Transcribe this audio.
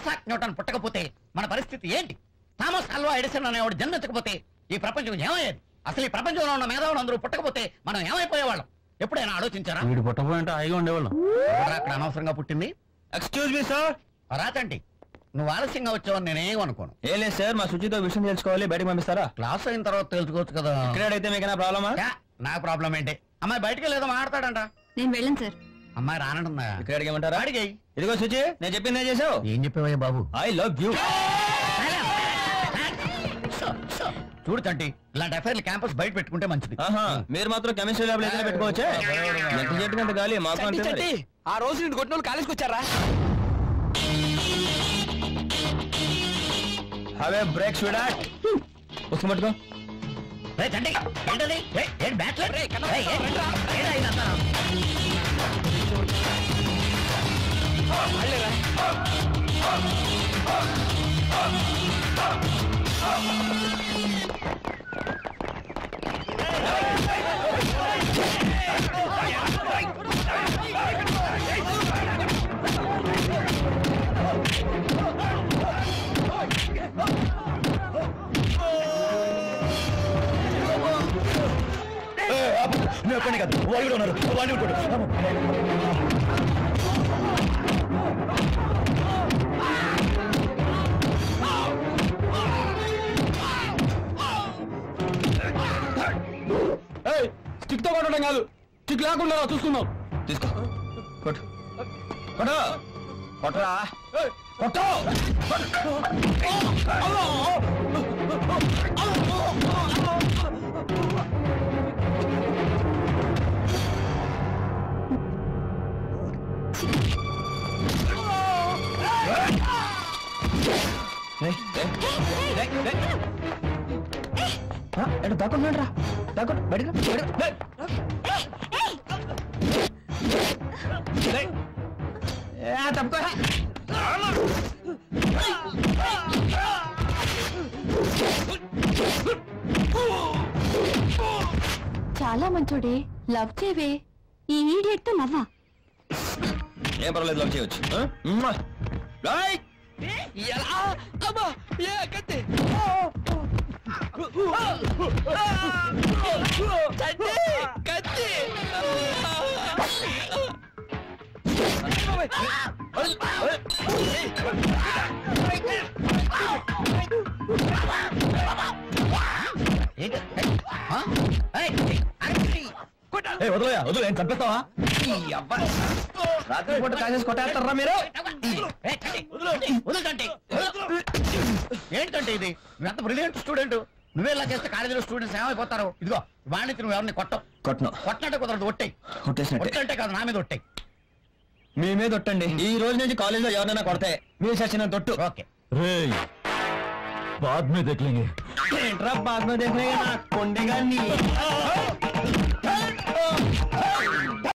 Isaac Newton పుట్టకపోతే మన పరిస్థితి ఏంటి థామస్ అల్వా ఎడిసన్ అనేవాడు జన్మించకపోతే ఈ ప్రపంచం ఏమయ్యేది అసలు ఈ ప్రపంచంలో ఉన్న మేధావులు అందరూ పుట్టకపోతే మనం ఏమైపోయేవాళ్ళం ఎప్పుడైనా ఆలోచించారా వీడు పుట్టపోయింటే హాయిగా ఉండేవాళ్ళం ఎవరా అక్కడ అనవసరంగా పుట్టింది ఎక్స్క్యూజ్ మీ సార్ రాతండి నువ్వు ఆలస్యంగా వచ్చావని నేనేం అనుకోను ఏం లేదు సార్ మా శుచితో విషయం తెలుసుకోవాలి బయటకు పంపిస్తారా క్లాస్ అయిన తర్వాత తెలుసుకోవచ్చు కదా ఇక్కడ అయితే మీకైనా ప్రాబ్లమా యా, నా ప్రాబ్లం ఏంటి అమ్మాయి బయటికి లేదో మాట్లాడతాడంట నేను వెళ్ళను సార్ అమ్మాయి రానంటుందా ఇక్కడ అడిగేమంటారా అడిగాయి ఇదిగో శుచి నేను చెప్పింది ఏం చేసావు ఏం చెప్పేవయ్యా బాబు ఐ లవ్ యూ చూడు చంటి ఇలాంటి అఫైర్లు క్యాంపస్ బయట పెట్టుకుంటే మంచిది ఆహా మీరు మాత్రం కెమిస్ట్రీ ల్యాబ్ ఏదైనా పెట్టుకోవచ్చే ఎంత చెట్టు అంత గాలి మాకు అంతే మరి. ఆ రోజు నేను కొట్టిన వాళ్ళు కాలేజ్కి వచ్చారా హవే బ్రేక్ స్వీడాట్ పుస్తకం పట్టుకో రే చంటి ఏంటది ఏ, ఏంటి బ్యాట్లు రే, కన్నా, ఏ, ఏ, రండ్రా. ఏరా ఇదంతా? వాళ్ళేరా నేను ఒక్కనే కాదు వాళ్ళు కూడా ఉన్నారు వాళ్ళు కూడా స్టిక్ తో కొట్టడం కాదు స్టిక్ లేకుండా చూసుకుందాం తీసుకో కొట్టు కొట్టు కొట్టరా కొట్టు ఎటు దాక్కున్నాడు రా దాక్కు బయటకు తప్పుకో చాలా మంచోడే లవ్ చేవే ఈ ఈడియట్ తో లవ్వా ఏం పర్వాలేదు లవ్ చేయవచ్చు ఆ? మ్మా. రైట్ ఎలా అమ్మా ఏ కత్తి చంటి కత్తి ఏంటి ఏ, ఆ? ఏయ్, ఏయ్, అరటి. ఏ వదిలేయా వదిలే ఏం చంపేస్తావా రాత్రి పూట కాసేసి కొట్టేస్తారా మీరు ఏయ్, చంటి, చంటి, వదులు చంటి, వదులు. ఏంటంటే ఇది నువ్వెంత బ్రిలియంట్ స్టూడెంట్ నువ్వే ఇలా చేస్తే కాలేజీలో స్టూడెంట్స్ ఏమైపోతారు ఇదిగో వాణికి నువ్వు ఎవరిని కొట్టవు కొట్టను కొట్టినట్టే కుదరదు ఒట్టేయి కొట్టేసినట్టే ఒట్టంటే కాదు నా మీద ఒట్టేయి మీ మీద ఒట్టండి ఈ రోజు నుంచి కాలేజీలో ఎవరైనా కొడితే మీరు చచ్చిన తొట్టు ఓకే రే బాద్ మే దేఖ్ లేంగే ఏంట్రా బాగా దేఖలేగా నా కొండెగా నీ